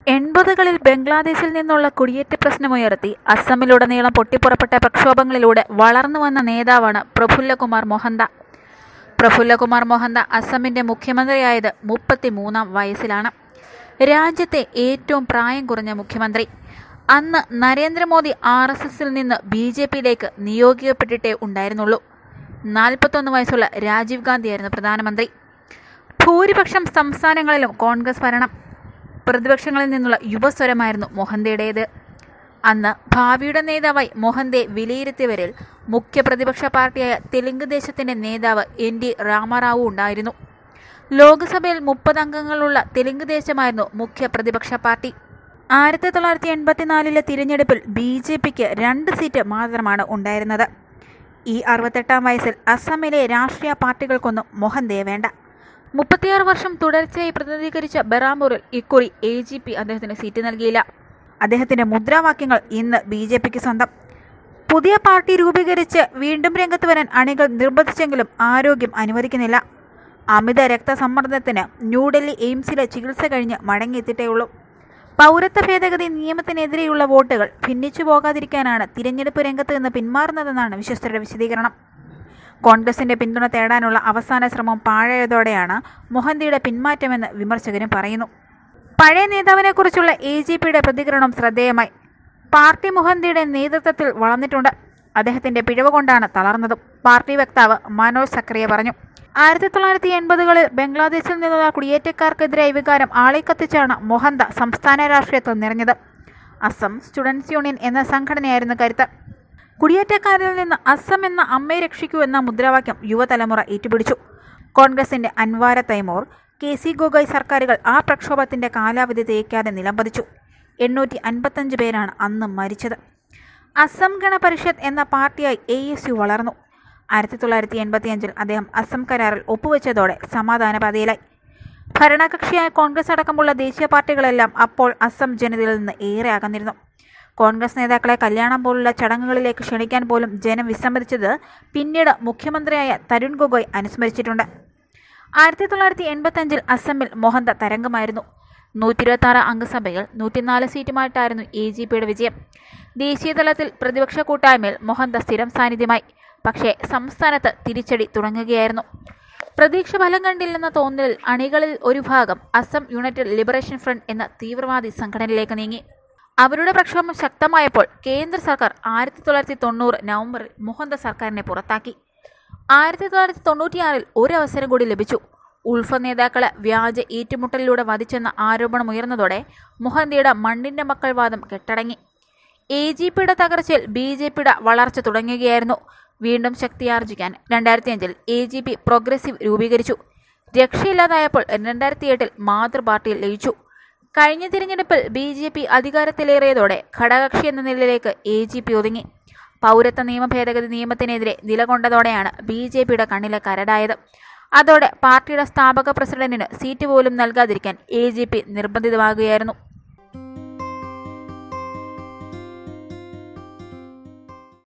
എൺപതുകളിൽ ബംഗ്ലാദേശിൽ നിന്നുള്ള കുടിയേറ്റ പ്രശ്നമുയർത്തി അസമിലുടനീളം പൊട്ടിപ്പുറപ്പെട്ട പ്രക്ഷോഭങ്ങളിലൂടെ വളർന്നു വന്ന നേതാവാണ് പ്രഫുല്ലകുമാർ മൊഹന്ത പ്രഫുല്ലകുമാർ മൊഹന്ത അസമിന്റെ മുഖ്യമന്ത്രിയായത് മുപ്പത്തിമൂന്നാം വയസ്സിലാണ് രാജ്യത്തെ ഏറ്റവും പ്രായം കുറഞ്ഞ മുഖ്യമന്ത്രി അന്ന് നരേന്ദ്രമോദി ആർ എസ് എസിൽ നിന്ന് ബി ജെ പിയിലേക്ക് നിയോഗിക്കപ്പെട്ടിട്ടേ ഉണ്ടായിരുന്നുള്ളൂ നാൽപ്പത്തൊന്ന് വയസ്സുള്ള രാജീവ് ഗാന്ധിയായിരുന്നു പ്രധാനമന്ത്രി ഭൂരിപക്ഷം സംസ്ഥാനങ്ങളിലും കോൺഗ്രസ് ഭരണം പ്രതിപക്ഷങ്ങളിൽ നിന്നുള്ള യുവസ്വരമായിരുന്നു മൊഹന്തയുടേത് അന്ന് ഭാവിയുടെ നേതാവായി മൊഹന്തെ വിലയിരുത്തിയവരിൽ മുഖ്യ പ്രതിപക്ഷ പാർട്ടിയായ തെലുങ്ക് ദേശത്തിന്റെ നേതാവ് എൻ ഡി രാമറാവു ഉണ്ടായിരുന്നു ലോക്സഭയിൽ മുപ്പത് അംഗങ്ങളുള്ള തെലുങ്ക് ദേശമായിരുന്നു മുഖ്യ പ്രതിപക്ഷ പാർട്ടി ആയിരത്തി തൊള്ളായിരത്തി എൺപത്തിനാലിലെ തിരഞ്ഞെടുപ്പിൽ ബി ജെ പിക്ക് രണ്ട് സീറ്റ് മാത്രമാണ് ഉണ്ടായിരുന്നത് ഈ അറുപത്തെട്ടാം വയസ്സിൽ അസമിലെ രാഷ്ട്രീയ പാർട്ടികൾക്കൊന്നും മൊഹന്തയെ വേണ്ട മുപ്പത്തിയാറ് വർഷം തുടർച്ചയായി പ്രതിനിധീകരിച്ച ബറാംപൂരിൽ ഇക്കുറി എ ജി പി അദ്ദേഹത്തിന് സീറ്റ് നൽകിയില്ല അദ്ദേഹത്തിന്റെ മുദ്രാവാക്യങ്ങൾ ഇന്ന് ബി ജെ പിക്ക് സ്വന്തം പുതിയ പാർട്ടി രൂപീകരിച്ച് വീണ്ടും രംഗത്ത് വരാൻ അണികൾ നിർബന്ധിച്ചെങ്കിലും ആരോഗ്യം അനുവദിക്കുന്നില്ല അമിത രക്തസമ്മർദ്ദത്തിന് ന്യൂഡൽഹി എയിംസിലെ ചികിത്സ കഴിഞ്ഞ് മടങ്ങിയെത്തിയിട്ടേയുള്ളൂ പൗരത്വ ഭേദഗതി നിയമത്തിനെതിരെയുള്ള വോട്ടുകൾ ഭിന്നിച്ചു പോകാതിരിക്കാനാണ് തിരഞ്ഞെടുപ്പ് രംഗത്ത് നിന്ന് പിന്മാറുന്നതെന്നാണ് വിശ്വസ്തരുടെ വിശദീകരണം കോൺഗ്രസിന്റെ പിന്തുണ തേടാനുള്ള അവസാന ശ്രമം പാഴയതോടെയാണ് മൊഹന്തിയുടെ പിന്മാറ്റമെന്ന് വിമർശകരും പറയുന്നു പഴയ നേതാവിനെക്കുറിച്ചുള്ള എ ജി പിയുടെ പ്രതികരണം ശ്രദ്ധേയമായി പാർട്ടി മൊഹന്തിയുടെ നേതൃത്വത്തിൽ വളർന്നിട്ടുണ്ട് അദ്ദേഹത്തിന്റെ പിഴവ് കൊണ്ടാണ് തളർന്നതും പാർട്ടി വക്താവ് മനോജ് സക്രിയ പറഞ്ഞു ആയിരത്തി തൊള്ളായിരത്തി എൺപതുകളിൽ ബംഗ്ലാദേശിൽ നിന്നുള്ള കുടിയേറ്റക്കാർക്കെതിരായ വികാരം ആളിക്കത്തിച്ചാണ് മൊഹന്ത സംസ്ഥാന രാഷ്ട്രീയത്തിൽ നിറഞ്ഞത് അസം സ്റ്റുഡൻസ് യൂണിയൻ എന്ന സംഘടനയായിരുന്നു കരുത്ത് കുടിയേറ്റക്കാരിൽ നിന്ന് അസം എന്ന അമ്മയെ രക്ഷിക്കൂ എന്ന മുദ്രാവാക്യം യുവതലമുറ ഏറ്റുപിടിച്ചു കോൺഗ്രസിന്റെ അൻവാര തൈമൂർ കെ സി ഗോഗോയ് സർക്കാരുകൾ ആ പ്രക്ഷോഭത്തിന്റെ കാലാവധി തേക്കാതെ നിലംപതിച്ചു എണ്ണൂറ്റി അൻപത്തഞ്ച് പേരാണ് അന്ന് മരിച്ചത് അസം ഗണപരിഷത്ത് എന്ന പാർട്ടിയായി എ എസ് യു വളർന്നു ആയിരത്തി തൊള്ളായിരത്തി എൺപത്തിയഞ്ചിൽ അദ്ദേഹം അസം കരാറിൽ ഒപ്പുവെച്ചതോടെ സമാധാന പാതയിലായി ഭരണകക്ഷിയായ കോൺഗ്രസ് അടക്കമുള്ള ദേശീയ പാർട്ടികളെല്ലാം അപ്പോൾ അസം ജനതയിൽ നിന്ന് ഏറെ അകന്നിരുന്നു കോൺഗ്രസ് നേതാക്കളെ കല്യാണം പോലുള്ള ചടങ്ങുകളിലേക്ക് ക്ഷണിക്കാൻ പോലും ജനം വിസമ്മതിച്ചത് പിന്നീട് മുഖ്യമന്ത്രിയായ തരുൺ ഗൊഗോയ് അനുസ്മരിച്ചിട്ടുണ്ട് ആയിരത്തി തൊള്ളായിരത്തി എൺപത്തഞ്ചിൽ അസമിൽ മൊഹന്ത തരംഗമായിരുന്നു നൂറ്റി ഇരുപത്തി ആറ് അംഗസഭയിൽ നൂറ്റിനാല് സീറ്റുമായിട്ടായിരുന്നു എ ജി പിയുടെ വിജയം ദേശീയ തലത്തിൽ പ്രതിപക്ഷ കൂട്ടായ്മയിൽ മൊഹന്ത സ്ഥിരം സാന്നിധ്യമായി പക്ഷേ സംസ്ഥാനത്ത് തിരിച്ചടി തുടങ്ങുകയായിരുന്നു പ്രതീക്ഷ ഫലം കണ്ടില്ലെന്ന തോന്നലിൽ അണികളിൽ ഒരു ഭാഗം അസം യുണൈറ്റഡ് ലിബറേഷൻ ഫ്രണ്ട് എന്ന തീവ്രവാദി സംഘടനയിലേക്ക് നീങ്ങി അവരുടെ പ്രക്ഷോഭം ശക്തമായപ്പോൾ കേന്ദ്ര സർക്കാർ ആയിരത്തി തൊള്ളായിരത്തി തൊണ്ണൂറ് നവംബറിൽ മുഹന്ത സർക്കാരിനെ പുറത്താക്കി ആയിരത്തി തൊള്ളായിരത്തി തൊണ്ണൂറ്റിയാറിൽ ഒരു അവസരം കൂടി ലഭിച്ചു ഉൾഫ നേതാക്കളെ വ്യാജ ഏറ്റുമുട്ടലിലൂടെ വധിച്ചെന്ന ആരോപണം ഉയർന്നതോടെ മുഹന്തിയുടെ മണ്ണിന്റെ മക്കൾ വാദം കെട്ടടങ്ങി എ ജി പിയുടെ തകർച്ചയിൽ ബി ജെ പിയുടെ വളർച്ച തുടങ്ങുകയായിരുന്നു വീണ്ടും ശക്തിയാർജിക്കാൻ രണ്ടായിരത്തി അഞ്ചിൽ എ ജി പി പ്രോഗ്രസീവ് രൂപീകരിച്ചു രക്ഷയില്ലാതായപ്പോൾ രണ്ടായിരത്തി എട്ടിൽ മാതൃപാർട്ടിയിൽ ലയിച്ചു കഴിഞ്ഞ തിരഞ്ഞെടുപ്പിൽ ബി ജെ പി അധികാരത്തിലേറിയതോടെ ഘടകകക്ഷി എന്ന നിലയിലേക്ക് എ ജി പി ഒതുങ്ങി പൗരത്വ നിയമ ഭേദഗതി നിയമത്തിനെതിരെ നിലകൊണ്ടതോടെയാണ് ബി ജെ പിയുടെ കണ്ണിലെ കരടായത് അതോടെ പാർട്ടിയുടെ സ്ഥാപക പ്രസിഡന്റിന് സീറ്റ് പോലും നൽകാതിരിക്കാൻ എ ജി പി നിർബന്ധിതമാകുകയായിരുന്നു